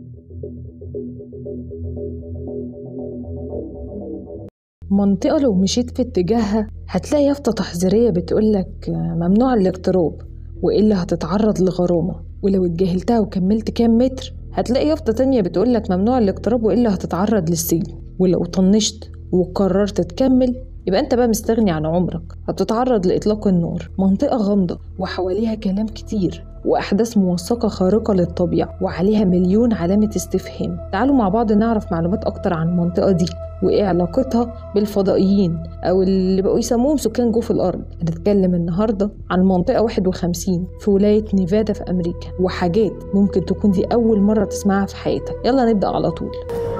منطقة لو مشيت في اتجاهها هتلاقي يافطة تحذيرية بتقولك ممنوع الاقتراب وإلا هتتعرض لغرامة ولو اتجاهلتها وكملت كام متر هتلاقي يافطة تانية بتقولك ممنوع الاقتراب وإلا هتتعرض للسجن ولو طنشت وقررت تكمل يبقى انت بقى مستغني عن عمرك هتتعرض لإطلاق النار منطقة غامضة وحواليها كلام كتير وأحداث موثقة خارقة للطبيعة وعليها مليون علامة استفهام تعالوا مع بعض نعرف معلومات أكتر عن المنطقة دي وإيه علاقتها بالفضائيين أو اللي بقوا يسموهم سكان جوف الأرض هنتكلم النهاردة عن منطقة 51 في ولاية نيفادا في أمريكا وحاجات ممكن تكون دي أول مرة تسمعها في حياتك يلا نبدأ على طول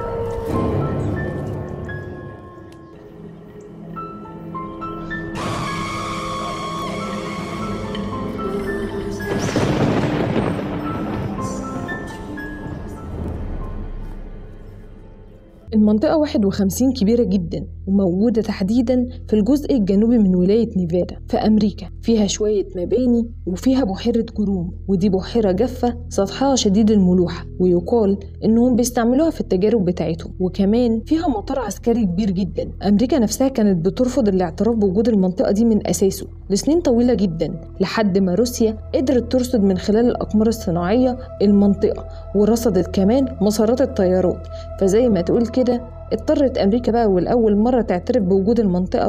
المنطقة 51 كبيرة جدا وموجودة تحديدا في الجزء الجنوبي من ولاية نيفادا في أمريكا فيها شوية مباني وفيها بحيرة جروم ودي بحيرة جافة سطحها شديد الملوحة ويقال إنهم بيستعملوها في التجارب بتاعتهم وكمان فيها مطار عسكري كبير جدا أمريكا نفسها كانت بترفض الاعتراف بوجود المنطقة دي من أساسه لسنين طويلة جدا لحد ما روسيا قدرت ترصد من خلال الأقمار الصناعية المنطقة ورصدت كمان مسارات الطيارات فزي ما تقول كده اضطرت أمريكا بقى والأول مرة تعترف بوجود المنطقة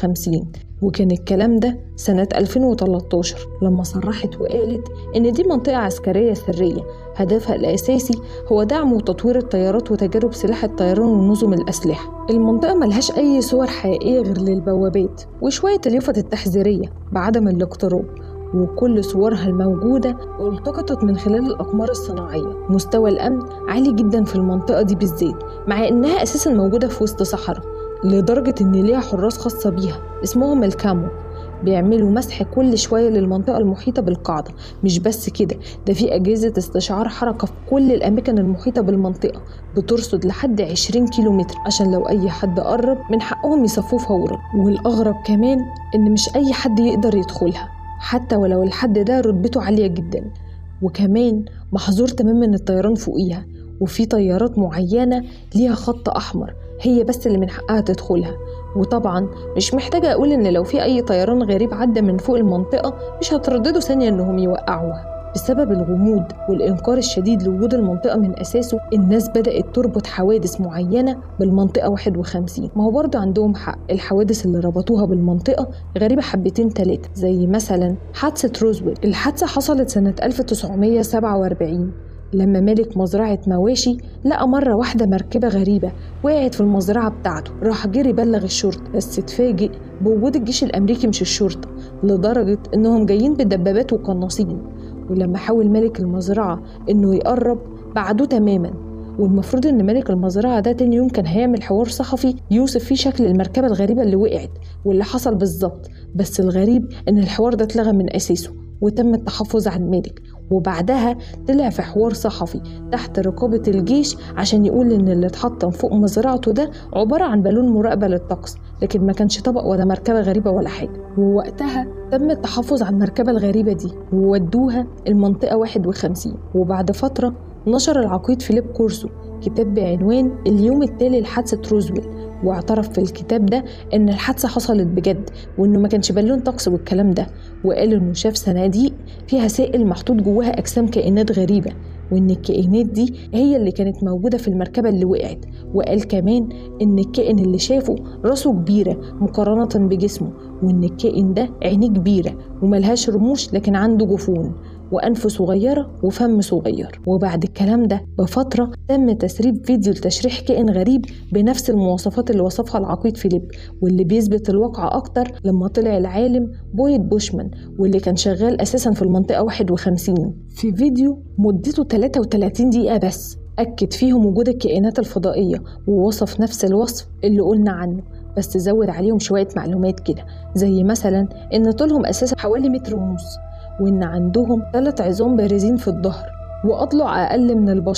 51 وكان الكلام ده سنة 2013 لما صرحت وقالت إن دي منطقة عسكرية سرية هدفها الأساسي هو دعم وتطوير الطيارات وتجارب سلاح الطيران ونظم الأسلحة المنطقة ملهاش أي صور حقيقية غير للبوابات وشوية اليافط التحذيرية بعدم الاقتراب وكل صورها الموجودة التقطت من خلال الأقمار الصناعية مستوى الأمن عالي جدا في المنطقة دي بالذات مع إنها أساسا موجودة في وسط صحراء لدرجة إن ليها حراس خاصة بيها اسمهم الكامو بيعملوا مسح كل شوية للمنطقة المحيطة بالقاعدة مش بس كده ده في أجهزة استشعار حركة في كل الأماكن المحيطة بالمنطقة بترصد لحد 20 كيلومتر عشان لو أي حد قرب من حقهم يصفوه فورا والأغرب كمان إن مش أي حد يقدر يدخلها حتى ولو الحد ده رتبته عالية جدا وكمان محظور تماما الطيران فوقيها وفي طيارات معينة ليها خط أحمر هي بس اللي من حقها تدخلها وطبعا مش محتاجة أقول إن لو في أي طيران غريب عدى من فوق المنطقة مش هترددوا ثانية إنهم يوقعوها بسبب الغموض والإنكار الشديد لوجود المنطقة من أساسه الناس بدأت تربط حوادث معينة بالمنطقة 51 ما هو برضه عندهم حق الحوادث اللي ربطوها بالمنطقة غريبة حبتين تلاتة زي مثلا حادثة روزويل الحادثة حصلت سنة 1947 لما مالك مزرعة مواشي لقى مرة واحدة مركبة غريبة وقعت في المزرعة بتاعته راح جري بلغ الشرطة بس اتفاجئ بوجود الجيش الأمريكي مش الشرطة لدرجة إنهم جايين بدبابات وقناصين ولما حاول مالك المزرعة إنه يقرب بعدوه تماما والمفروض إن مالك المزرعة ده تاني يوم كان هيعمل حوار صحفي يوصف فيه شكل المركبة الغريبة اللي وقعت واللي حصل بالظبط بس الغريب إن الحوار ده اتلغى من أساسه وتم التحفظ عن مالك وبعدها طلع في حوار صحفي تحت رقابة الجيش عشان يقول إن اللي اتحطم فوق مزرعته ده عبارة عن بالون مراقبة للطقس لكن ما كانش طبق ولا مركبة غريبة ولا حاجة ووقتها تم التحفظ على المركبة الغريبة دي وودوها المنطقة 51 وبعد فترة نشر العقيد فيليب كورسو كتاب بعنوان اليوم التالي لحادثة روزويل واعترف في الكتاب ده ان الحادثه حصلت بجد وانه ما كانش بالون طقس والكلام ده وقال انه شاف صناديق فيها سائل محطوط جواها اجسام كائنات غريبه وان الكائنات دي هي اللي كانت موجوده في المركبه اللي وقعت وقال كمان ان الكائن اللي شافه راسه كبيره مقارنه بجسمه وان الكائن ده عينيه كبيره وملهاش رموش لكن عنده جفون وأنف صغيرة وفم صغير وبعد الكلام ده بفترة تم تسريب فيديو لتشريح كائن غريب بنفس المواصفات اللي وصفها العقيد فيليب واللي بيثبت الواقع أكتر لما طلع العالم بويد بوشمان واللي كان شغال أساسا في المنطقة 51 في فيديو مدته 33 دقيقة بس أكد فيهم وجود الكائنات الفضائية ووصف نفس الوصف اللي قلنا عنه بس زود عليهم شوية معلومات كده زي مثلا إن طولهم أساسا حوالي متر ونص وإن عندهم ثلاث عظام بارزين في الظهر وأضلع أقل من البشر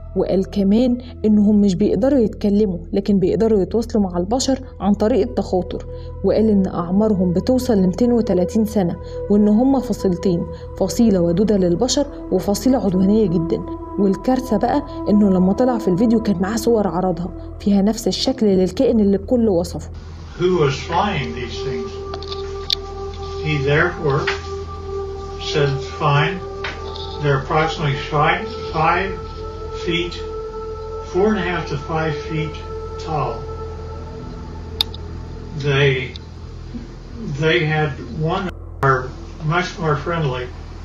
وقال كمان إنهم مش بيقدروا يتكلموا لكن بيقدروا يتواصلوا مع البشر عن طريق التخاطر وقال إن أعمارهم بتوصل ل 230 سنة وإن هما فصيلتين فصيلة ودودة للبشر وفصيلة عدوانية جدا والكارثة بقى إنه لما طلع في الفيديو كان معاه صور عرضها فيها نفس الشكل للكائن اللي الكل وصفه who was flying these things. He therefore said, fine, they're approximately five, five feet, four and a half to five feet tall. They, they had one are much more friendly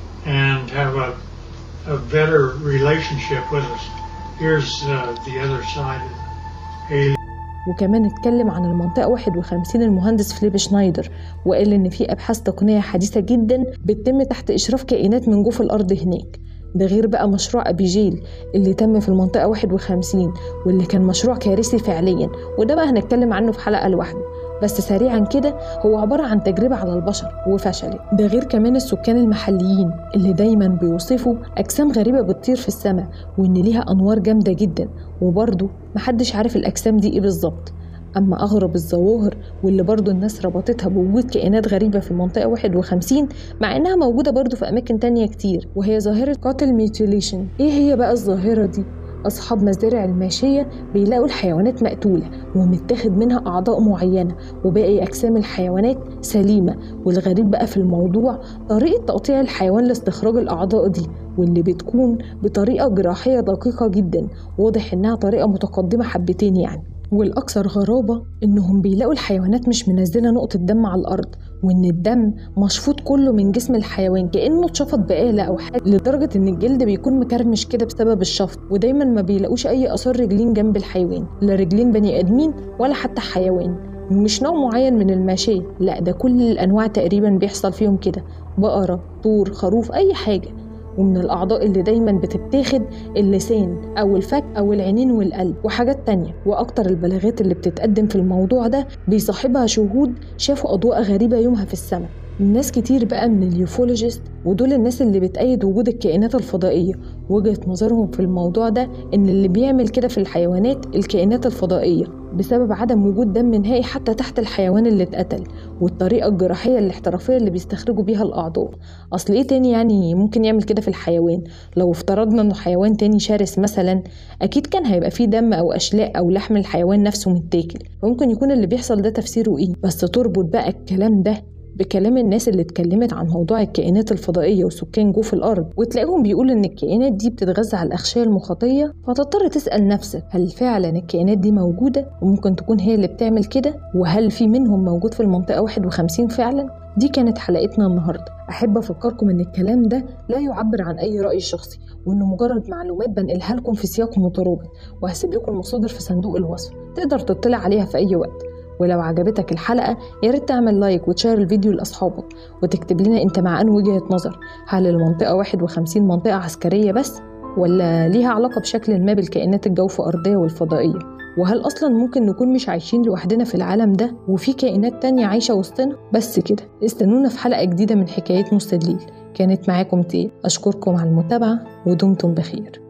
and have a, a better relationship with us. Here's uh, the other side. Alien. وكمان اتكلم عن المنطقة 51 المهندس فليب شنايدر وقال إن في أبحاث تقنية حديثة جدا بتتم تحت إشراف كائنات من جوف الأرض هناك ده غير بقى مشروع أبيجيل اللي تم في المنطقة 51 واللي كان مشروع كارثي فعليا وده بقى هنتكلم عنه في حلقة لوحده بس سريعا كده هو عبارة عن تجربة على البشر وفشلت ده غير كمان السكان المحليين اللي دايما بيوصفوا أجسام غريبة بتطير في السماء وإن ليها أنوار جامدة جدا وبرضه محدش عارف الأجسام دي إيه بالظبط أما أغرب الظواهر واللي برضه الناس ربطتها بوجود كائنات غريبة في المنطقة 51 مع إنها موجودة برضه في أماكن تانية كتير وهي ظاهرة قاتل ميوتيليشن إيه هي بقى الظاهرة دي؟ أصحاب مزارع الماشية بيلاقوا الحيوانات مقتولة ومتاخد منها أعضاء معينة وباقي أجسام الحيوانات سليمة والغريب بقى في الموضوع طريقة تقطيع الحيوان لاستخراج الأعضاء دي واللي بتكون بطريقة جراحية دقيقة جدا واضح إنها طريقة متقدمة حبتين يعني والأكثر غرابة إنهم بيلاقوا الحيوانات مش منزلة نقطة دم على الأرض وإن الدم مشفوط كله من جسم الحيوان كأنه اتشفط بآلة أو حاجة لدرجة إن الجلد بيكون مكرمش كده بسبب الشفط ودايما ما بيلاقوش أي آثار رجلين جنب الحيوان لا رجلين بني آدمين ولا حتى حيوان مش نوع معين من الماشية لا ده كل الأنواع تقريبا بيحصل فيهم كده بقرة طور خروف أي حاجة ومن الأعضاء اللي دايما بتتاخد اللسان أو الفك أو العينين والقلب وحاجات تانية وأكتر البلاغات اللي بتتقدم في الموضوع ده بيصاحبها شهود شافوا أضواء غريبة يومها في السماء ناس كتير بقى من اليوفولوجيست ودول الناس اللي بتأيد وجود الكائنات الفضائية وجهة نظرهم في الموضوع ده إن اللي بيعمل كده في الحيوانات الكائنات الفضائية بسبب عدم وجود دم نهائي حتى تحت الحيوان اللي اتقتل والطريقة الجراحية الاحترافية اللي بيستخرجوا بيها الأعضاء أصل إيه تاني يعني ممكن يعمل كده في الحيوان لو افترضنا إنه حيوان تاني شرس مثلا أكيد كان هيبقى فيه دم أو أشلاء أو لحم الحيوان نفسه متاكل فممكن يكون اللي بيحصل ده تفسيره إيه بس تربط بقى الكلام ده بكلام الناس اللي اتكلمت عن موضوع الكائنات الفضائية وسكان جوف الأرض وتلاقيهم بيقولوا إن الكائنات دي بتتغذى على الأغشية المخاطية فتضطر تسأل نفسك هل فعلا الكائنات دي موجودة وممكن تكون هي اللي بتعمل كده وهل في منهم موجود في المنطقة 51 فعلا دي كانت حلقتنا النهاردة أحب أفكركم إن الكلام ده لا يعبر عن أي رأي شخصي وإنه مجرد معلومات بنقلها لكم في سياق مترابط وهسيب لكم المصادر في صندوق الوصف تقدر تطلع عليها في أي وقت ولو عجبتك الحلقة يا ريت تعمل لايك وتشير الفيديو لأصحابك وتكتب لنا أنت مع أن وجهة نظر هل المنطقة 51 منطقة عسكرية بس ولا ليها علاقة بشكل ما بالكائنات الجوف أرضية والفضائية وهل أصلا ممكن نكون مش عايشين لوحدنا في العالم ده وفي كائنات تانية عايشة وسطنا بس كده استنونا في حلقة جديدة من حكايات مستدليل كانت معاكم تي أشكركم على المتابعة ودمتم بخير